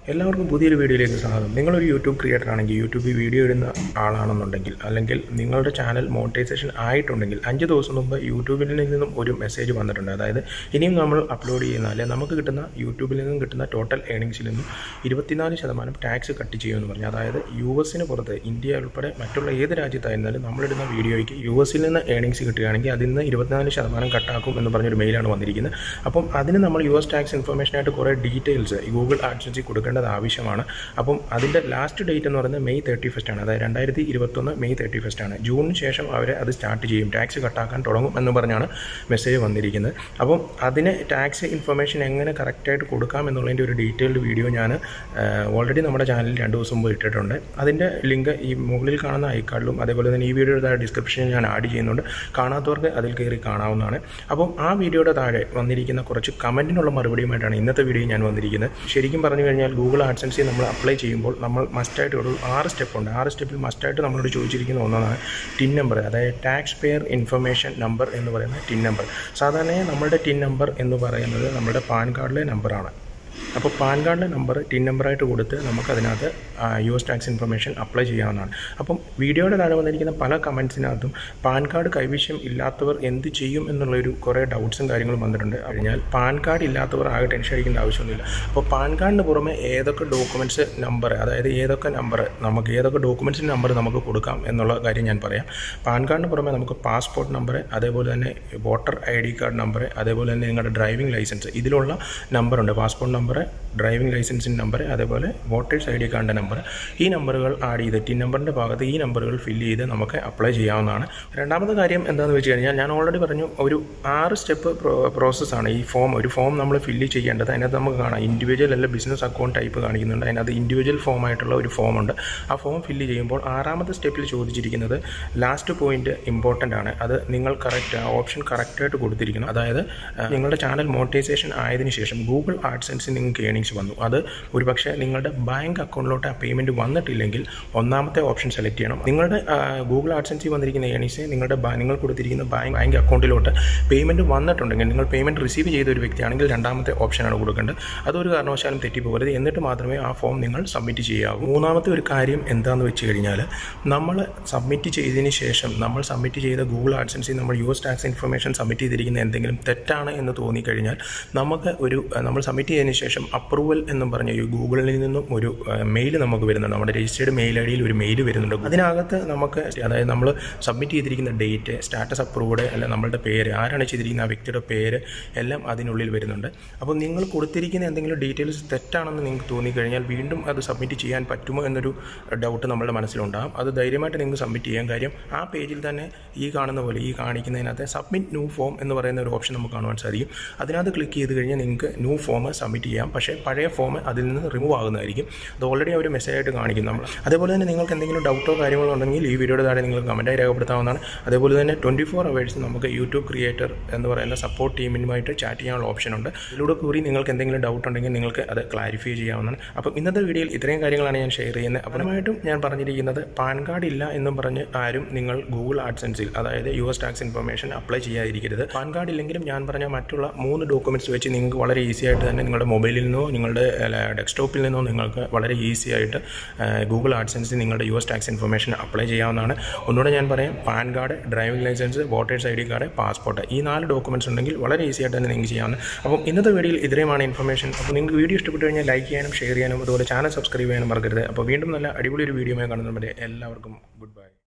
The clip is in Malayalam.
എല്ലാവർക്കും പുതിയൊരു വീഡിയോയിലേക്ക് സ്വാഗതം നിങ്ങളൊരു യൂട്യൂബ് ക്രിയേറ്റർ ആണെങ്കിൽ യൂട്യൂബിൽ വീഡിയോ ഇടുന്ന ആളാണെന്നുണ്ടെങ്കിൽ അല്ലെങ്കിൽ നിങ്ങളുടെ ചാനൽ മോണിറ്റൈസേഷൻ ആയിട്ടുണ്ടെങ്കിൽ അഞ്ച് ദിവസം മുമ്പ് യൂട്യൂബിൽ നിന്നും ഒരു മെസ്സേജ് വന്നിട്ടുണ്ട് അതായത് ഇനിയും നമ്മൾ അപ്ലോഡ് ചെയ്യുന്ന അല്ലെങ്കിൽ നമുക്ക് കിട്ടുന്ന യൂട്യൂബിൽ നിന്നും കിട്ടുന്ന ടോട്ടൽ ഏണിങ്സിൽ നിന്നും ഇരുപത്തിനാല് ശതമാനം ടാക്സ് കട്ട് ചെയ്യുമെന്ന് പറഞ്ഞു അതായത് യു എസിന് പുറത്ത് ഇന്ത്യ ഉൾപ്പെടെ മറ്റുള്ള ഏത് രാജ്യത്തായിരുന്നാലും നമ്മളിടുന്ന വീഡിയോയ്ക്ക് യു എസിൽ നിന്ന് ഏണിങ്സ് കിട്ടുകയാണെങ്കിൽ അതിൽ നിന്ന് ഇരുപത്തിനാല് ശതമാനം കട്ടാക്കും എന്ന് പറഞ്ഞൊരു മെയിലാണ് വന്നിരിക്കുന്നത് അപ്പം അതിന് നമ്മൾ യു എസ് ടാക്സ് ഇൻഫർമേഷനായിട്ട് കുറേ ഡീറ്റെയിൽസ് ഗൂഗിൾ ആഡ്സൻസിൽ കൊടുക്കേണ്ടത് ആവശ്യമാണ് അപ്പം അതിൻ്റെ ലാസ്റ്റ് ഡേറ്റ് എന്ന് പറയുന്നത് മെയ് തേർട്ടി ഫസ്റ്റ് ആണ് അതായത് രണ്ടായിരത്തി ഇരുപത്തൊന്ന് മെയ് തേർട്ടി ഫസ്റ്റ് ആണ് ജൂണിന് ശേഷം അവർ അത് സ്റ്റാർട്ട് ചെയ്യും ടാക്സ് കട്ടാക്കാൻ തുടങ്ങും എന്ന് പറഞ്ഞാണ് മെസ്സേജ് വന്നിരിക്കുന്നത് അപ്പം അതിന് ടാക്സ് ഇൻഫർമേഷൻ എങ്ങനെ കറക്റ്റായിട്ട് കൊടുക്കാം എന്നുള്ളതിൻ്റെ ഒരു ഡീറ്റെയിൽഡ് വീഡിയോ ഞാൻ ഓൾറെഡി നമ്മുടെ ചാനലിൽ രണ്ട് ദിവസം മുമ്പ് ഇട്ടിട്ടുണ്ട് അതിൻ്റെ ലിങ്ക് ഈ മുകളിൽ കാണുന്ന ഐക്കാർഡിലും അതേപോലെ തന്നെ ഈ വീഡിയോയുടെ താഴെ ഡിസ്ക്രിപ്ഷനിൽ ഞാൻ ആഡ് ചെയ്യുന്നുണ്ട് കാണാത്തവർക്ക് അതിൽ കയറി കാണാവുന്നതാണ് അപ്പം ആ വീഡിയോയുടെ താഴെ വന്നിരിക്കുന്ന കുറച്ച് കമൻറ്റിനുള്ള മറുപടിയുമായിട്ടാണ് ഇന്നത്തെ വീഡിയോ ഞാൻ വന്നിരിക്കുന്നത് ശരിക്കും പറഞ്ഞു കഴിഞ്ഞാൽ ഗൂഗിൾ ആഡ്സൻസി നമ്മൾ അപ്ലൈ ചെയ്യുമ്പോൾ നമ്മൾ മസ്റ്റായിട്ട് ഒരു ആറ് സ്റ്റെപ്പ് ഉണ്ട് ആറ് സ്റ്റെപ്പിൽ മസ്റ്റായിട്ട് നമ്മളോട് ചോദിച്ചിരിക്കുന്ന ഒന്നാണ് ടിൻ നമ്പർ അതായത് ടാക്സ് പെയർ ഇൻഫർമേഷൻ നമ്പർ എന്ന് പറയുന്ന ടിൻ നമ്പർ സാധാരണയായി നമ്മുടെ ടിൻ നമ്പർ എന്ന് പറയുന്നത് നമ്മുടെ പാൻ കാർഡിലെ നമ്പറാണ് അപ്പോൾ പാൻ കാർഡിൻ്റെ നമ്പർ ടിൻ നമ്പറായിട്ട് കൊടുത്ത് നമുക്കതിനകത്ത് U S tax information apply ചെയ്യാവുന്നതാണ് അപ്പം വീഡിയോയുടെ താഴെ വന്നിരിക്കുന്ന പല കമൻസിനകത്തും പാൻ കാർഡ് കൈവശം ഇല്ലാത്തവർ എന്ത് ചെയ്യും എന്നുള്ളൊരു കുറേ ഡൗട്ട്സും കാര്യങ്ങളും വന്നിട്ടുണ്ട് കഴിഞ്ഞാൽ പാൻ കാർഡ് ഇല്ലാത്തവർ ആകെ ടെൻഷൻ അടിക്കേണ്ട ആവശ്യമൊന്നുമില്ല അപ്പോൾ പാൻ കാർഡിന് പുറമെ ഏതൊക്കെ ഡോക്യുമെൻറ്റ്സ് നമ്പർ അതായത് ഏതൊക്കെ നമ്പർ നമുക്ക് ഏതൊക്കെ ഡോക്യുമെൻറ്റ്സിൻ്റെ നമ്പർ നമുക്ക് കൊടുക്കാം എന്നുള്ള കാര്യം ഞാൻ പറയാം പാൻ കാർഡിന് പുറമെ നമുക്ക് പാസ്പോർട്ട് നമ്പർ അതേപോലെ തന്നെ voter I D card number അതേപോലെ തന്നെ നിങ്ങളുടെ ഡ്രൈവിംഗ് ലൈസൻസ് ഇതിലുള്ള നമ്പറുണ്ട് പാസ്പോർട്ട് നമ്പർ ഡ്രൈവിംഗ് ലൈസൻസിൻ്റെ നമ്പർ അതേപോലെ വോട്ടേഴ്സ് ഐ ഡി കാർഡിൻ്റെ നമ്പർ ഈ നമ്പറുകൾ ആഡ് ചെയ്ത് ടിൻ നമ്പറിൻ്റെ ഭാഗത്ത് ഈ നമ്പറുകൾ ഫില്ല് ചെയ്ത് നമുക്ക് അപ്ലൈ ചെയ്യാവുന്നതാണ് രണ്ടാമത്തെ കാര്യം എന്താണെന്ന് വെച്ച് കഴിഞ്ഞാൽ ഞാൻ ഓൾറെഡി പറഞ്ഞു ഒരു ആറ് സ്റ്റെപ്പ് പ്രോസസ്സാണ് ഈ ഫോം ഒരു ഫോം നമ്മൾ ഫില്ല് ചെയ്യേണ്ടത് അതിനകത്ത് നമുക്ക് കാണാം ഇൻഡിവിജ്വൽ അല്ല ബിസിനസ് അക്കൗണ്ട് ടൈപ്പ് കാണിക്കുന്നുണ്ട് അതിനകത്ത് ഇൻഡിവിജ്വൽ ഫോം ആയിട്ടുള്ള ഒരു ഫോം ഉണ്ട് ആ ഫോം ഫില്ല് ചെയ്യുമ്പോൾ ആറാമത്തെ സ്റ്റെപ്പിൽ ചോദിച്ചിരിക്കുന്നത് ലാസ്റ്റ് പോയിന്റ് ഇമ്പോർട്ടൻ്റ് ആണ് അത് നിങ്ങൾ കറക്റ്റ് ആ ഓപ്ഷൻ കറക്റ്റായിട്ട് കൊടുത്തിരിക്കണം അതായത് നിങ്ങളുടെ ചാനൽ മോണിറ്റൈസേഷൻ ആയതിനു ശേഷം ഗൂഗിൾ ആഡ്സൻസിൽ നിങ്ങൾക്ക് ഏണിങ്സ് വന്നു അത് ഒരുപക്ഷെ നിങ്ങളുടെ ബാങ്ക് അക്കൗണ്ടിലോട്ട് ആ പേയ്മെൻറ്റ് വന്നിട്ടില്ലെങ്കിൽ ഒന്നാമത്തെ ഓപ്ഷൻ സെലക്ട് ചെയ്യണം നിങ്ങളുടെ ഗൂഗിൾ ആഡ്സൻസിൽ വന്നിരിക്കുന്ന ഏണിങ്സ് നിങ്ങളുടെ നിങ്ങൾ കൊടുത്തിരിക്കുന്ന ബാങ്ക് ബാങ്ക് അക്കൗണ്ടിലോട്ട് പേയ്മെൻറ്റ് വന്നിട്ടുണ്ടെങ്കിൽ നിങ്ങൾ പേയ്മെൻറ്റ് റിസീവ് ചെയ്ത ഒരു വ്യക്തിയാണെങ്കിൽ രണ്ടാമത്തെ ഓപ്ഷനാണ് കൊടുക്കേണ്ടത് അതൊരു കാരണവശാലും തെറ്റിപ്പോകരുത് എന്നിട്ട് മാത്രമേ ആ ഫോം നിങ്ങൾ സബ്മിറ്റ് ചെയ്യാവൂ മൂന്നാമത്തെ ഒരു കാര്യം എന്താണെന്ന് വെച്ച് കഴിഞ്ഞാൽ നമ്മൾ സബ്മിറ്റ് ചെയ്തതിന് ശേഷം നമ്മൾ സബ്മിറ്റ് ചെയ്ത ഗൂഗിൾ ആഡ്സൻസിൽ നമ്മൾ U S tax information submit ചെയ്തിരിക്കുന്ന എന്തെങ്കിലും തെറ്റാണ് എന്ന് തോന്നിക്കഴിഞ്ഞാൽ നമുക്ക് ഒരു നമ്മൾ സബ്മിറ്റ് ചെയ്തതിന് ശേഷം അപ്രൂവൽ എന്നും പറഞ്ഞ ഈ ഗൂഗിളിൽ നിന്നും ഒരു മെയിൽ നമുക്ക് വരുന്നുണ്ട് നമ്മുടെ രജിസ്റ്റേർഡ് മെയിൽ ഐ ഡിയിൽ ഒരു മെയിൽ വരുന്നുണ്ട് അതിനകത്ത് നമുക്ക് അതായത് നമ്മൾ സബ്മിറ്റ് ചെയ്തിരിക്കുന്ന ഡേറ്റ് സ്റ്റാറ്റസ് അപ്രൂവ്ഡ് അല്ല നമ്മളുടെ പേര് ആരാണ് ചെയ്തിരിക്കുന്ന ആ വ്യക്തിയുടെ പേര് എല്ലാം അതിനുള്ളിൽ വരുന്നുണ്ട് അപ്പോൾ നിങ്ങൾ കൊടുത്തിരിക്കുന്ന എന്തെങ്കിലും ഡീറ്റെയിൽസ് തെറ്റാണെന്ന് നിങ്ങൾക്ക് തോന്നിക്കഴിഞ്ഞാൽ വീണ്ടും അത് സബ്മിറ്റ് ചെയ്യാൻ പറ്റുമോ എന്നൊരു ഡൗട്ട് നമ്മുടെ മനസ്സിലുണ്ടാകും അത് ധൈര്യമായിട്ട് നിങ്ങൾക്ക് സബ്മിറ്റ് ചെയ്യാൻ കാര്യം ആ പേജിൽ തന്നെ ഈ കാണുന്ന പോലെ ഈ കാണിക്കുന്നതിനകത്ത് സബ്മിറ്റ് ന്യൂ ഫോം എന്ന് പറയുന്ന ഒരു ഓപ്ഷൻ നമുക്ക് കാണുവാൻ സാധിക്കും അതിനകത്ത് ക്ലിക്ക് ചെയ്ത് കഴിഞ്ഞാൽ നിങ്ങൾക്ക് ന്യൂ ഫോം സബ്മിറ്റ് ചെയ്യാം പക്ഷേ പഴയ ഫോം അതിൽ നിന്ന് റിമൂവ് ആകുന്നതായിരിക്കും അത് ഓൾറെഡി അവർ മെസ്സേജ് ആയിട്ട് കാണിക്കും നമ്മൾ അതേപോലെ തന്നെ നിങ്ങൾക്ക് എന്തെങ്കിലും ഡൗട്ടോ കാര്യങ്ങളോ ഉണ്ടെങ്കിൽ ഈ വീഡിയോയുടെ താഴെ നിങ്ങൾ കമൻറ്റായി രേഖപ്പെടുത്താവുന്നതാണ് അതേപോലെ തന്നെ ട്വൻറ്റി ഫോർ അവേഴ്സ് നമുക്ക് യൂട്യൂബ് ക്രിയേറ്റർ എന്ന് പറയുന്ന സപ്പോർട്ട് ടീമിനുമായിട്ട് ചാറ്റ് ചെയ്യാനുള്ള ഓപ്ഷൻ ഉണ്ട് ഇതിലൂടെ കൂടി നിങ്ങൾക്ക് എന്തെങ്കിലും ഡൗട്ട് ഉണ്ടെങ്കിൽ നിങ്ങൾക്ക് അത് ക്ലാരിഫൈ ചെയ്യാവുന്നതാണ് അപ്പം ഇന്നത്തെ വീഡിയോയിൽ ഇത്രയും കാര്യങ്ങളാണ് ഞാൻ ഷെയർ ചെയ്യുന്നത് അപരമായിട്ടും ഞാൻ പറഞ്ഞിരിക്കുന്നത് പാൻ കാർഡ് ഇല്ല എന്നും പറഞ്ഞ് ആരും നിങ്ങൾ ഗൂഗിൾ ആഡ്സൻസിൽ അതായത് U S tax information apply ചെയ്യാതിരിക്കരുത് പാൻ കാർഡ് ഇല്ലെങ്കിലും ഞാൻ പറഞ്ഞ മറ്റുള്ള മൂന്ന് ഡോക്യുമെൻറ്റ്സ് വെച്ച് നിങ്ങൾക്ക് വളരെ ഈസി ആയിട്ട് തന്നെ നിങ്ങളുടെ മൊബൈലിൽ നിന്നോ നിങ്ങളുടെ ഡെസ്ക്ടോപ്പിൽ നിന്നോ നിങ്ങൾക്ക് വളരെ ഈസി ആയിട്ട് ഗൂഗിൾ ആഡ്സൻസിൽ നിങ്ങളുടെ U S tax information apply ചെയ്യാവുന്നതാണ് ഒന്നുകൂടെ ഞാൻ പറയാം PAN card driving license voters I D card passport ഈ നാല് ഡോക്യുമെൻറ്റ്സ് ഉണ്ടെങ്കിൽ വളരെ ഈസി ആയിട്ട് തന്നെ നിങ്ങൾക്ക് ചെയ്യാവുന്നത് അപ്പം ഇന്നത്തെ വീഡിയോയിൽ ഇത്രയുമാണ് ഇൻഫർമേഷൻ അപ്പോൾ നിങ്ങൾക്ക് വീഡിയോ ഇഷ്ടപ്പെട്ടു കഴിഞ്ഞാൽ ലൈക്ക് ചെയ്യാനും ഷെയർ ചെയ്യാനും അതുപോലെ ചാനൽ സബ്സ്ക്രൈബ് ചെയ്യാനും മറക്കരുത് അപ്പോൾ വീണ്ടും നല്ല അടിപൊളി ഒരു വീഡിയോ കാണുന്നവരെ എല്ലാവർക്കും ഗുഡ് ബൈ